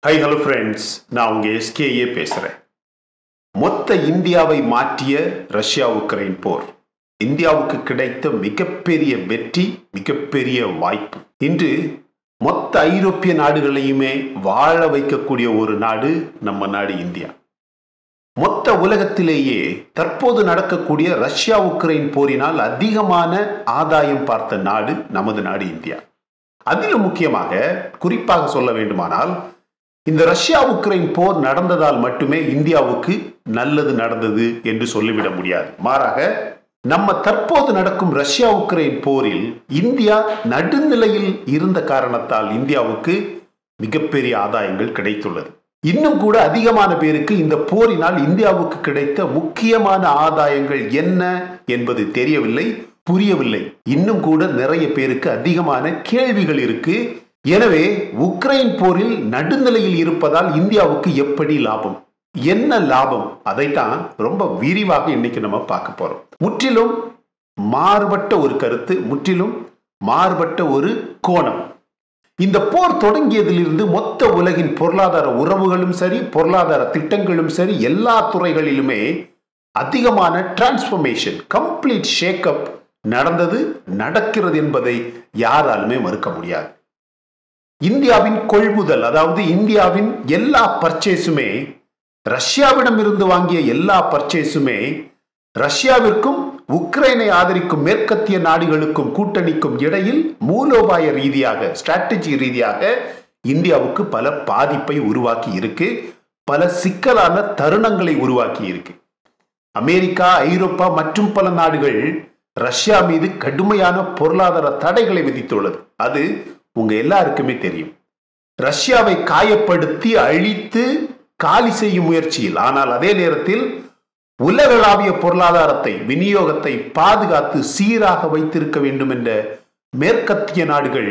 High hello friends நான் உங்க SKA பேசுறேன் மொத்த இந்தியாவை மாற்றிய ரஷ்யா உக்ரைன் போர் இந்தியாவுக்கு கிடைத்த மிகப்பெரிய வெற்றி மிகப்பெரிய வாய்ப்பு இன்று மொத்த ஐரோப்பிய நாடுகளையுமே வாழ வைக்கக்கூடிய ஒரு நாடு நம்ம நாடு இந்தியா மொத்த உலகத்திலேயே தற்போது நடக்கக்கூடிய ரஷ்யா உக்ரைன் போரினால் அதிகமான ஆதாயம் பார்த்த நாடு நமது நாடு இந்தியா அதிலும் முக்கியமாக குறிப்பாக சொல்ல வேண்டுமானால் இந்த ரஷ்யா உக்ரைன் போர் நடந்ததால் மட்டுமே இந்தியாவுக்கு நல்லது நடந்தது என்று சொல்லிவிட முடியாது மாறாக நம்ம தற்போது நடக்கும் ரஷ்யா உக்ரைன் போரில் இந்தியா நடுநிலையில் இருந்த காரணத்தால் இந்தியாவுக்கு மிகப்பெரிய ஆதாயங்கள் கிடைத்துள்ளது இன்னும் கூட அதிகமான பேருக்கு இந்த போரினால் இந்தியாவுக்கு கிடைத்த முக்கியமான ஆதாயங்கள் என்ன என்பது தெரியவில்லை புரியவில்லை இன்னும் கூட நிறைய பேருக்கு அதிகமான கேள்விகள் இருக்கு எனவே உக்ரைன் போரில் நடுநிலையில் இருப்பதால் இந்தியாவுக்கு எப்படி லாபம் என்ன லாபம் அதைத்தான் ரொம்ப விரிவாக இன்னைக்கு நம்ம பார்க்க போறோம் முற்றிலும் மாறுபட்ட ஒரு கருத்து முற்றிலும் மாறுபட்ட ஒரு கோணம் இந்த போர் தொடங்கியதிலிருந்து மொத்த உலகின் பொருளாதார உறவுகளும் சரி பொருளாதார திட்டங்களும் சரி எல்லா துறைகளிலுமே அதிகமான டிரான்ஸ்பர்மேஷன் கம்ப்ளீட் ஷேக்கப் நடந்தது நடக்கிறது என்பதை யாராலுமே மறுக்க முடியாது இந்தியாவின் கொள்முதல் அதாவது இந்தியாவின் எல்லா பர்ச்சேஸுமே ரஷ்யாவிடம் இருந்து வாங்கிய எல்லா பர்ச்சேஸுமே ரஷ்யாவிற்கும் உக்ரைனை ஆதரிக்கும் மேற்கத்திய நாடுகளுக்கும் கூட்டணிக்கும் இடையில் மூலோபாய ரீதியாக ஸ்ட்ராட்டஜி ரீதியாக இந்தியாவுக்கு பல பாதிப்பை உருவாக்கி இருக்கு பல சிக்கலான தருணங்களை உருவாக்கி இருக்கு அமெரிக்கா ஐரோப்பா மற்றும் பல நாடுகள் ரஷ்யா மீது கடுமையான பொருளாதார தடைகளை விதித்துள்ளது அது உங்க எல்லாருக்குமே தெரியும் ரஷ்யாவை காயப்படுத்தி அழித்து காலி செய்யும் முயற்சியில் ஆனால் அதே நேரத்தில் உலகளாவிய பொருளாதாரத்தை விநியோகத்தை பாதுகாத்து சீராக வைத்திருக்க வேண்டும் என்ற மேற்கத்திய நாடுகள்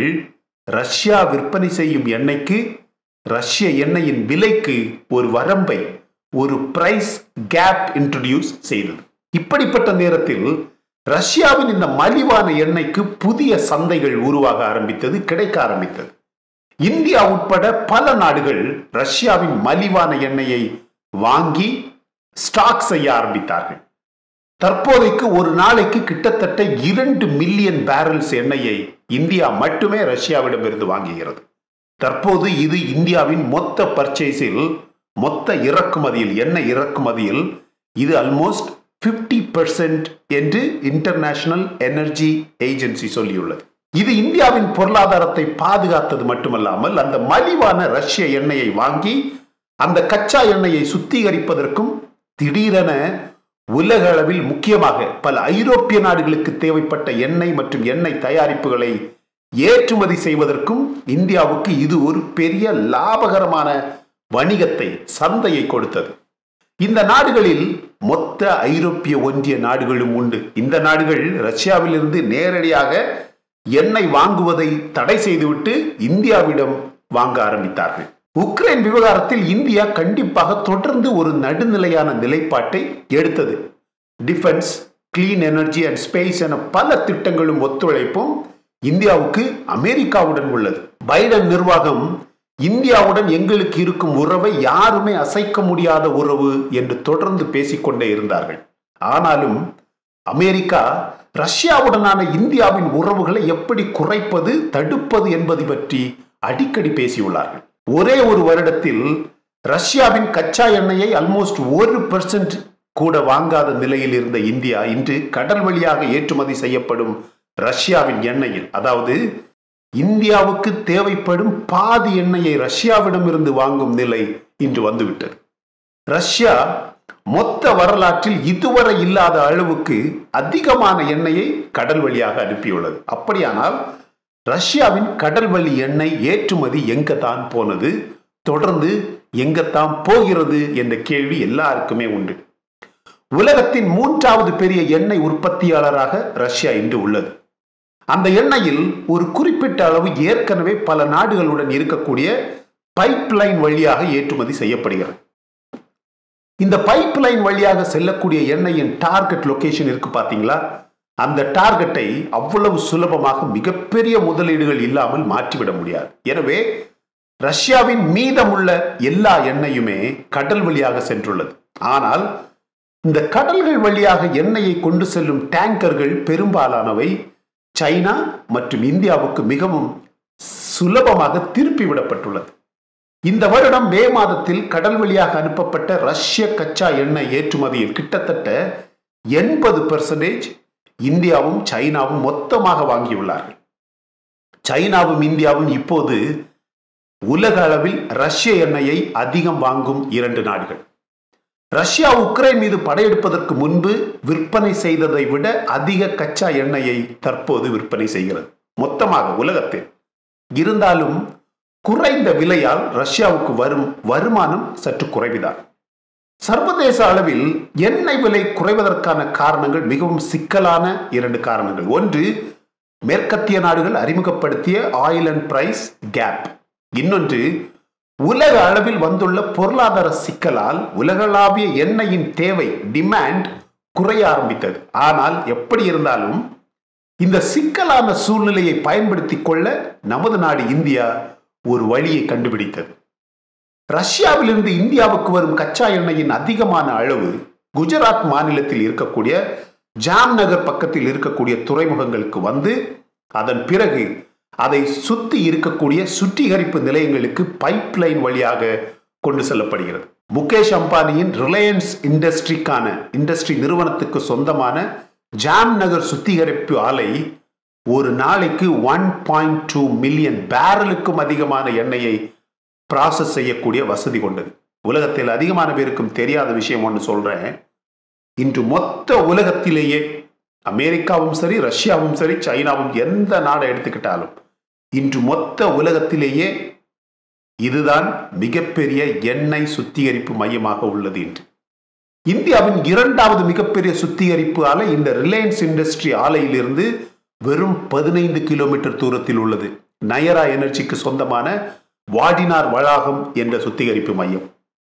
ரஷ்யா விற்பனை செய்யும் எண்ணெய்க்கு ரஷ்ய எண்ணெயின் விலைக்கு ஒரு வரம்பை ஒரு பிரைஸ் கேப் இன்ட்ரடியூஸ் செய்தது இப்படிப்பட்ட நேரத்தில் ரஷ்யாவின் இந்த மலிவான எண்ணெய்க்கு புதிய சந்தைகள் உருவாக ஆரம்பித்தது கிடைக்க ஆரம்பித்தது இந்தியா உட்பட பல நாடுகள் ரஷ்யாவின் மலிவான எண்ணெயை வாங்கி ஸ்டாக் செய்ய ஆரம்பித்தார்கள் தற்போதைக்கு ஒரு நாளைக்கு கிட்டத்தட்ட இரண்டு மில்லியன் பேரல்ஸ் எண்ணெயை இந்தியா மட்டுமே ரஷ்யாவிடமிருந்து வாங்குகிறது தற்போது இது இந்தியாவின் மொத்த பர்ச்சேஸில் மொத்த இறக்குமதியில் எண்ணெய் இறக்குமதியில் இது அல்மோஸ்ட் பிப்டி பெர்சென்ட் என்று இன்டர்நேஷனல் எனர்ஜி ஏஜென்சி சொல்லியுள்ளது இது இந்தியாவின் பொருளாதாரத்தை பாதுகாத்தது மட்டுமல்லாமல் அந்த மலிவான ரஷ்ய எண்ணெயை வாங்கி அந்த கச்சா எண்ணெயை சுத்திகரிப்பதற்கும் திடீரென உலக அளவில் முக்கியமாக பல ஐரோப்பிய நாடுகளுக்கு தேவைப்பட்ட எண்ணெய் மற்றும் எண்ணெய் தயாரிப்புகளை ஏற்றுமதி செய்வதற்கும் இந்தியாவுக்கு இது ஒரு பெரிய லாபகரமான வணிகத்தை சந்தையை கொடுத்தது இந்த நாடுகளில் மொத்த ஐரோப்பிய ஒன்றிய நாடுகளும் உண்டு இந்த நாடுகள் ரஷ்யாவிலிருந்து நேரடியாக எண்ணெய் வாங்குவதை தடை செய்துவிட்டு இந்தியாவிடம் வாங்க ஆரம்பித்தார்கள் உக்ரைன் விவகாரத்தில் இந்தியா கண்டிப்பாக தொடர்ந்து ஒரு நடுநிலையான நிலைப்பாட்டை எடுத்தது defence clean energy and space என பல திட்டங்களும் ஒத்துழைப்பும் இந்தியாவுக்கு அமெரிக்காவுடன் உள்ளது பைடன் நிர்வாகம் இந்தியாவுடன் எங்களுக்கு இருக்கும் உறவை யாருமே அசைக்க முடியாத உறவு என்று தொடர்ந்து பேசிக்கொண்டே இருந்தார்கள் ஆனாலும் அமெரிக்கா ரஷ்யாவுடனான இந்தியாவின் உறவுகளை எப்படி குறைப்பது தடுப்பது என்பது பற்றி அடிக்கடி பேசியுள்ளார்கள் ஒரே ஒரு வருடத்தில் ரஷ்யாவின் கச்சா எண்ணெயை அல்மோஸ்ட் ஒரு பெர்சன்ட் கூட வாங்காத நிலையில் இருந்த இந்தியா இன்று கடல் வழியாக ஏற்றுமதி செய்யப்படும் ரஷ்யாவின் எண்ணெயில் அதாவது இந்தியாவுக்கு தேவைப்படும் பாதி எண்ணெயை ரஷ்யாவிடமிருந்து வாங்கும் நிலை இன்று வந்துவிட்டது ரஷ்யா மொத்த வரலாற்றில் இதுவரை இல்லாத அளவுக்கு அதிகமான எண்ணெயை கடல் வழியாக அனுப்பியுள்ளது அப்படியானால் ரஷ்யாவின் கடல் வழி எண்ணெய் ஏற்றுமதி எங்கத்தான் போனது தொடர்ந்து எங்கத்தான் போகிறது என்ற கேள்வி எல்லாருக்குமே உண்டு உலகத்தின் மூன்றாவது பெரிய எண்ணெய் உற்பத்தியாளராக ரஷ்யா இன்று உள்ளது அந்த எண்ணெயில் ஒரு குறிப்பிட்ட அளவு ஏற்கனவே பல நாடுகளுடன் இருக்கக்கூடிய பைப் லைன் வழியாக ஏற்றுமதி செய்யப்படுகிறது இந்த பைப் லைன் வழியாக செல்லக்கூடிய எண்ணெயின் டார்கெட் லொகேஷன் இருக்கு பாத்தீங்களா அந்த டார்கெட்டை அவ்வளவு சுலபமாக மிகப்பெரிய முதலீடுகள் இல்லாமல் மாற்றிவிட முடியாது எனவே ரஷ்யாவின் மீதமுள்ள எல்லா எண்ணெயுமே கடல் வழியாக சென்றுள்ளது ஆனால் இந்த கடல்கள் வழியாக எண்ணெயை கொண்டு செல்லும் டேங்கர்கள் பெரும்பாலானவை சைனா மற்றும் இந்தியாவுக்கு மிகவும் சுலபமாக திருப்பி விடப்பட்டுள்ளது இந்த வருடம் மே மாதத்தில் கடல் வழியாக அனுப்பப்பட்ட ரஷ்ய கச்சா எண்ணெய் ஏற்றுமதியில் கிட்டத்தட்ட எண்பது பெர்சன்டேஜ் இந்தியாவும் சைனாவும் மொத்தமாக வாங்கியுள்ளார்கள் சைனாவும் இந்தியாவும் இப்போது உலக அளவில் ரஷ்ய எண்ணெயை அதிகம் வாங்கும் இரண்டு நாடுகள் ரஷ்யா உக்ரைன் மீது படையெடுப்பதற்கு முன்பு விற்பனை செய்ததை விட அதிக கச்சா எண்ணெயை தற்போது விற்பனை செய்கிறது மொத்தமாக உலகத்தில் இருந்தாலும் குறைந்த விலையால் ரஷ்யாவுக்கு வரும் வருமானம் சற்று குறைவுதான் சர்வதேச அளவில் எண்ணெய் விலை குறைவதற்கான காரணங்கள் மிகவும் சிக்கலான இரண்டு காரணங்கள் ஒன்று மேற்கத்திய நாடுகள் அறிமுகப்படுத்திய ஆயில் அண்ட் பிரைஸ் கேப் இன்னொன்று உலக அளவில் வந்துள்ள பொருளாதார சிக்கலால் உலகளாவிய எண்ணெயின் தேவை டிமாண்ட் குறைய ஆரம்பித்தது ஆனால் எப்படி இருந்தாலும் இந்த சிக்கலான சூழ்நிலையை பயன்படுத்தி கொள்ள நமது நாடு இந்தியா ஒரு வழியை கண்டுபிடித்தது ரஷ்யாவிலிருந்து இந்தியாவுக்கு வரும் கச்சா எண்ணெயின் அதிகமான அளவு குஜராத் மாநிலத்தில் இருக்கக்கூடிய ஜாம் நகர் பக்கத்தில் இருக்கக்கூடிய துறைமுகங்களுக்கு வந்து அதன் பிறகு அதை சுத்தி இருக்கக்கூடிய சுத்திகரிப்பு நிலையங்களுக்கு பைப் லைன் வழியாக கொண்டு செல்லப்படுகிறது முகேஷ் அம்பானியின் ரிலையன்ஸ் இண்டஸ்ட்ரிக்கான இண்டஸ்ட்ரி நிறுவனத்துக்கு சொந்தமான ஜாம் நகர் சுத்திகரிப்பு ஆலை ஒரு நாளைக்கு ஒன் பாயிண்ட் டூ மில்லியன் பேரலுக்கும் அதிகமான எண்ணெயை ப்ராசஸ் செய்யக்கூடிய வசதி கொண்டது உலகத்தில் அதிகமான பேருக்கும் தெரியாத விஷயம் ஒன்று சொல்றேன் இன்று மொத்த உலகத்திலேயே அமெரிக்காவும் சரி ரஷ்யாவும் சரி சைனாவும் எந்த நாடை எடுத்துக்கிட்டாலும் இன்று மொத்த உலகத்திலேயே இதுதான் மிகப்பெரிய எண்ணெய் சுத்திகரிப்பு மையமாக உள்ளது என்று இந்தியாவின் இரண்டாவது மிகப்பெரிய சுத்திகரிப்பு ஆலை இந்த ரிலையன்ஸ் இண்டஸ்ட்ரி ஆலையிலிருந்து வெறும் பதினைந்து கிலோமீட்டர் தூரத்தில் உள்ளது நயரா எனர்ஜிக்கு சொந்தமான வாடினார் வளாகம் என்ற சுத்திகரிப்பு மையம்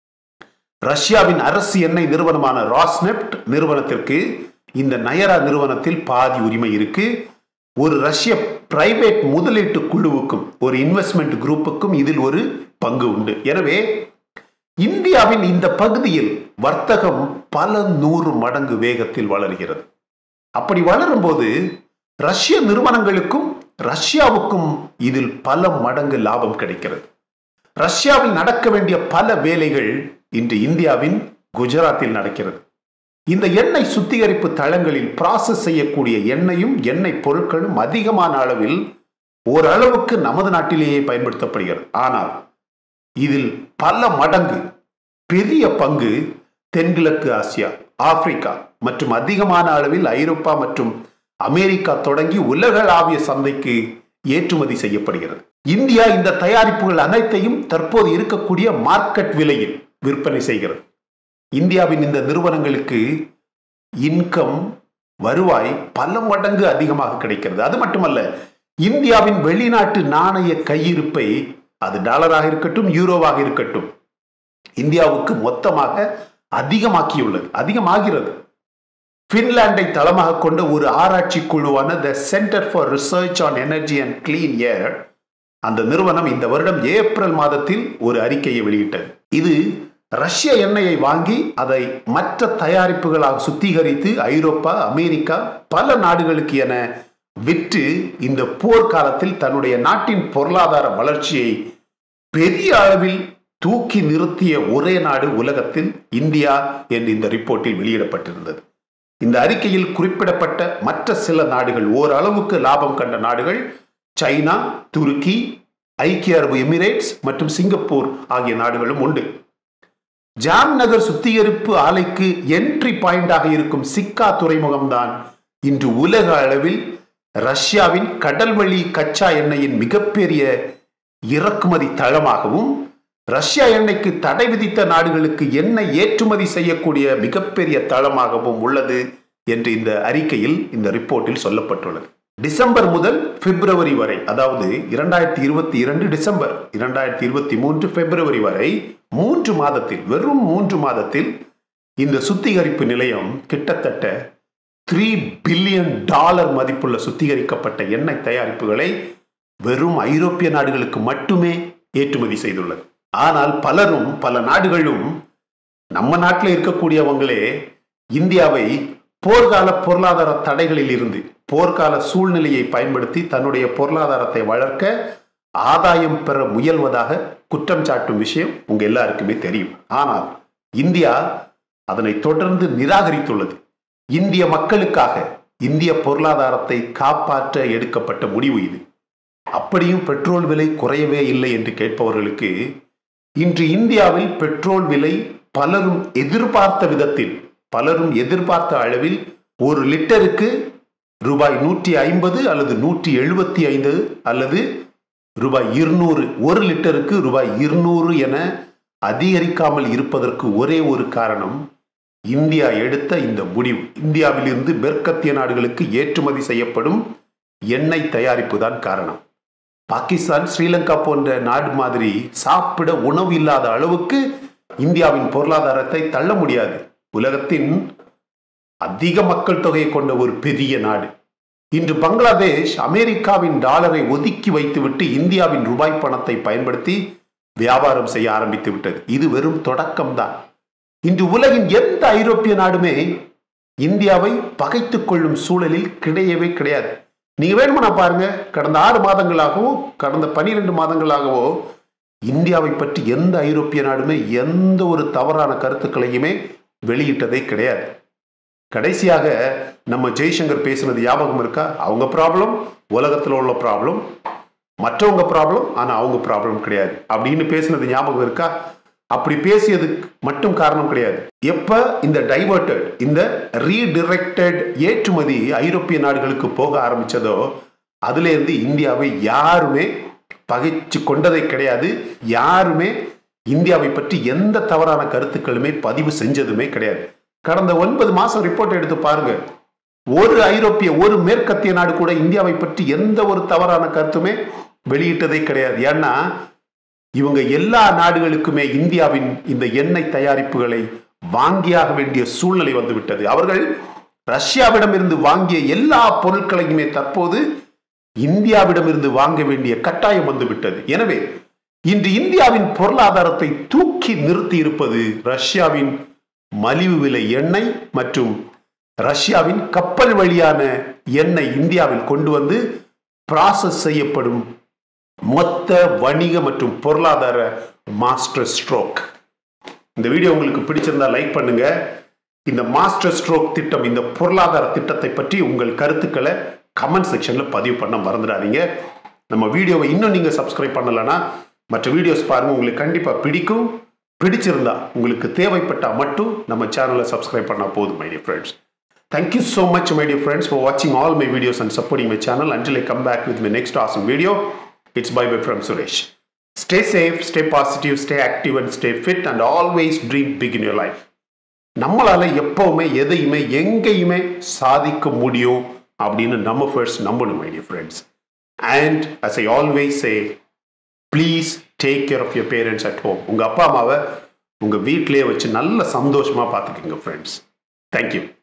ரஷ்யாவின் அரசு எண்ணெய் நிறுவனமான ராஸ்நெப்ட் நிறுவனத்திற்கு இந்த நயரா நிறுவனத்தில் பாதி உரிமை இருக்கு ஒரு ரஷ்ய பிரைவேட் முதலீட்டு குழுவுக்கும் ஒரு இன்வெஸ்ட்மெண்ட் குரூப்புக்கும் இதில் ஒரு பங்கு உண்டு எனவே இந்தியாவின் இந்த பகுதியில் வர்த்தகம் பல நூறு மடங்கு வேகத்தில் வளர்கிறது அப்படி வளரும்போது ரஷ்ய நிறுவனங்களுக்கும் ரஷ்யாவுக்கும் இதில் பல மடங்கு லாபம் கிடைக்கிறது ரஷ்யாவில் நடக்க வேண்டிய பல வேலைகள் இன்று இந்தியாவின் குஜராத்தில் நடக்கிறது இந்த எண்ணெய் சுத்திகரிப்பு தளங்களில் ப்ராசஸ் செய்யக்கூடிய எண்ணெயும் எண்ணெய் பொருட்களும் அதிகமான அளவில் ஓரளவுக்கு நமது நாட்டிலேயே பயன்படுத்தப்படுகிறது ஆனால் இதில் பல மடங்கு பெரிய பங்கு தென்கிழக்கு ஆசியா ஆப்பிரிக்கா மற்றும் அதிகமான அளவில் ஐரோப்பா மற்றும் அமெரிக்கா தொடங்கி உலகளாவிய சந்தைக்கு ஏற்றுமதி செய்யப்படுகிறது இந்தியா இந்த தயாரிப்புகள் அனைத்தையும் தற்போது இருக்கக்கூடிய மார்க்கெட் விலையில் விற்பனை செய்கிறது இந்தியாவின் இந்த நிறுவனங்களுக்கு இன்கம் வருவாய் பல மடங்கு அதிகமாக கிடைக்கிறது அது மட்டுமல்ல இந்தியாவின் வெளிநாட்டு நாணய கையிருப்பை அது டாலராக இருக்கட்டும் யூரோவாக இருக்கட்டும் இந்தியாவுக்கு மொத்தமாக அதிகமாக்கியுள்ளது அதிகமாகிறது பின்லாண்டை தளமாக கொண்ட ஒரு ஆராய்ச்சி குழுவான the Centre for Research on Energy and Clean Air அந்த நிறுவனம் இந்த வருடம் ஏப்ரல் மாதத்தில் ஒரு அறிக்கையை வெளியிட்டது இது ரஷ்ய எண்ணெயை வாங்கி அதை மற்ற தயாரிப்புகளாக சுத்திகரித்து ஐரோப்பா அமெரிக்கா பல நாடுகளுக்கு என விற்று இந்த போர்க்காலத்தில் தன்னுடைய நாட்டின் பொருளாதார வளர்ச்சியை பெரிய அளவில் தூக்கி நிறுத்திய ஒரே நாடு உலகத்தில் இந்தியா என்று இந்த ரிப்போர்ட்டில் வெளியிடப்பட்டிருந்தது இந்த அறிக்கையில் குறிப்பிடப்பட்ட மற்ற சில நாடுகள் ஓரளவுக்கு லாபம் கண்ட நாடுகள் சைனா துருக்கி ஐக்கிய அரபு எமிரேட்ஸ் மற்றும் சிங்கப்பூர் ஆகிய நாடுகளும் உண்டு ஜாம் நகர் சுத்திகரிப்பு ஆலைக்கு என்ட்ரி பாயிண்டாக இருக்கும் சிக்கா துறைமுகம்தான் இன்று உலக அளவில் ரஷ்யாவின் கடல் வழி கச்சா எண்ணெயின் மிகப்பெரிய இறக்குமதி தளமாகவும் ரஷ்யா எண்ணெய்க்கு தடை விதித்த நாடுகளுக்கு எண்ணெய் ஏற்றுமதி செய்யக்கூடிய மிகப்பெரிய தளமாகவும் உள்ளது என்று இந்த அறிக்கையில் இந்த ரிப்போர்ட்டில் சொல்லப்பட்டுள்ளது டிசம்பர் முதல் பிப்ரவரி வரை அதாவது இரண்டாயிரத்தி இருபத்தி இரண்டு டிசம்பர் இரண்டாயிரத்தி இருபத்தி மூன்று பிப்ரவரி வரை மூன்று மாதத்தில் வெறும் மூன்று மாதத்தில் இந்த சுத்திகரிப்பு நிலையம் கிட்டத்தட்ட த்ரீ பில்லியன் டாலர் மதிப்புள்ள சுத்திகரிக்கப்பட்ட எண்ணெய் தயாரிப்புகளை வெறும் ஐரோப்பிய நாடுகளுக்கு மட்டுமே ஏற்றுமதி செய்துள்ளது ஆனால் பலரும் பல நாடுகளும் நம்ம நாட்டில் இருக்கக்கூடியவங்களே இந்தியாவை போர்க்கால பொருளாதார தடைகளில் இருந்து போர்க்கால சூழ்நிலையை பயன்படுத்தி தன்னுடைய பொருளாதாரத்தை வளர்க்க ஆதாயம் பெற முயல்வதாக குற்றம் சாட்டும் விஷயம் உங்க எல்லாருக்குமே தெரியும் ஆனால் இந்தியா அதனை தொடர்ந்து நிராகரித்துள்ளது இந்திய மக்களுக்காக இந்திய பொருளாதாரத்தை காப்பாற்ற எடுக்கப்பட்ட முடிவு இது அப்படியும் பெட்ரோல் விலை குறையவே இல்லை என்று கேட்பவர்களுக்கு இன்று இந்தியாவில் பெட்ரோல் விலை பலரும் எதிர்பார்த்த விதத்தில் பலரும் எதிர்பார்த்த அளவில் ஒரு லிட்டருக்கு ரூபாய் நூற்றி ஐம்பது அல்லது நூற்றி எழுபத்தி ஐந்து அல்லது ரூபாய் இருநூறு ஒரு லிட்டருக்கு ரூபாய் இருநூறு என அதிகரிக்காமல் இருப்பதற்கு ஒரே ஒரு காரணம் இந்தியா எடுத்த இந்த முடிவு இந்தியாவிலிருந்து மேற்கத்திய நாடுகளுக்கு ஏற்றுமதி செய்யப்படும் எண்ணெய் தயாரிப்பு தான் காரணம் பாகிஸ்தான் ஸ்ரீலங்கா போன்ற நாடு மாதிரி சாப்பிட உணவு இல்லாத அளவுக்கு இந்தியாவின் பொருளாதாரத்தை தள்ள முடியாது உலகத்தின் அதிக மக்கள் தொகையை கொண்ட ஒரு பெரிய நாடு இன்று பங்களாதேஷ் அமெரிக்காவின் டாலரை ஒதுக்கி வைத்துவிட்டு இந்தியாவின் ரூபாய் பணத்தை பயன்படுத்தி வியாபாரம் செய்ய ஆரம்பித்து விட்டது இது வெறும் தொடக்கம்தான் இன்று உலகின் எந்த ஐரோப்பிய நாடுமே இந்தியாவை பகைத்துக் கொள்ளும் சூழலில் கிடையவே கிடையாது நீங்க வேணுமா பாருங்க கடந்த ஆறு மாதங்களாகவோ கடந்த பனிரெண்டு மாதங்களாகவோ இந்தியாவை பற்றி எந்த ஐரோப்பிய நாடுமே எந்த ஒரு தவறான கருத்துக்களையுமே வெளியிட்டதே கிடையாது கடைசியாக நம்ம ஜெய்சங்கர் பேசினது ஞாபகம் இருக்கா அவங்க ப்ராப்ளம் உலகத்தில் உள்ள ப்ராப்ளம் மற்றவங்க ப்ராப்ளம் ஆனால் அவங்க ப்ராப்ளம் கிடையாது அப்படின்னு பேசினது ஞாபகம் இருக்கா அப்படி பேசியதுக்கு மட்டும் காரணம் கிடையாது எப்ப இந்த டைவர்டட் இந்த ரீடிரெக்டட் ஏற்றுமதி ஐரோப்பிய நாடுகளுக்கு போக ஆரம்பிச்சதோ அதுல இருந்து இந்தியாவை யாருமே பகைச்சு கொண்டதே கிடையாது யாருமே இந்தியாவை பற்றி எந்த தவறான கருத்துக்களுமே பதிவு செஞ்சதுமே கிடையாது கடந்த ஒன்பது மாசம் ரிப்போர்ட் எடுத்து பாருங்க ஒரு ஐரோப்பிய ஒரு மேற்கத்திய நாடு கூட இந்தியாவை பற்றி எந்த ஒரு தவறான கருத்துமே வெளியிட்டதே கிடையாது ஏன்னா இவங்க எல்லா நாடுகளுக்குமே இந்தியாவின் இந்த எண்ணெய் தயாரிப்புகளை வாங்கியாக வேண்டிய சூழ்நிலை வந்துவிட்டது அவர்கள் ரஷ்யாவிடமிருந்து வாங்கிய எல்லா பொருட்களையுமே தற்போது இந்தியாவிடமிருந்து வாங்க வேண்டிய கட்டாயம் வந்துவிட்டது எனவே இன்று இந்தியாவின் பொருளாதாரத்தை தூக்கி நிறுத்தி இருப்பது ரஷ்யாவின் மலிவு விலை எண்ணெய் மற்றும் ரஷ்யாவின் கப்பல் வழியான எண்ணெய் இந்தியாவில் கொண்டு வந்து ப்ராசஸ் செய்யப்படும் மொத்த வணிக மற்றும் பொருளாதார மாஸ்டர் ஸ்ட்ரோக் இந்த வீடியோ உங்களுக்கு பிடிச்சிருந்தா லைக் பண்ணுங்க இந்த மாஸ்டர் ஸ்ட்ரோக் திட்டம் இந்த பொருளாதார திட்டத்தை பற்றி உங்கள் கருத்துக்களை கமெண்ட் செக்ஷன்ல பதிவு பண்ண மறந்துடாதீங்க நம்ம வீடியோவை இன்னும் நீங்க சப்ஸ்கிரைப் பண்ணலைன்னா மற்ற வீடியோஸ் பாருங்க உங்களுக்கு கண்டிப்பா பிடிக்கும் பிடிச்சிருந்தா உங்களுக்கு தேவைப்பட்டா மட்டும் நம்ம சேனலை சப்ஸ்கிரைப் பண்ணா போதும் my dear friends Thank you so much, my dear friends, for watching all my videos and supporting my channel. Until I come back with my next awesome video, it's bye bye from Suresh. Stay safe, stay positive, stay active, and stay fit, and always dream big in your life. நம்மளால எப்பவுமே எதையுமே எங்கேயுமே சாதிக்க முடியும் அப்படின்னு நம்ம first நம்பணும் my dear friends and as I always say please take care of your parents at home உங்கள் அப்பா அம்மாவை உங்கள் வீட்டிலேயே வச்சு நல்ல சந்தோஷமாக பார்த்துக்குங்க ஃப்ரெண்ட்ஸ் தேங்க்யூ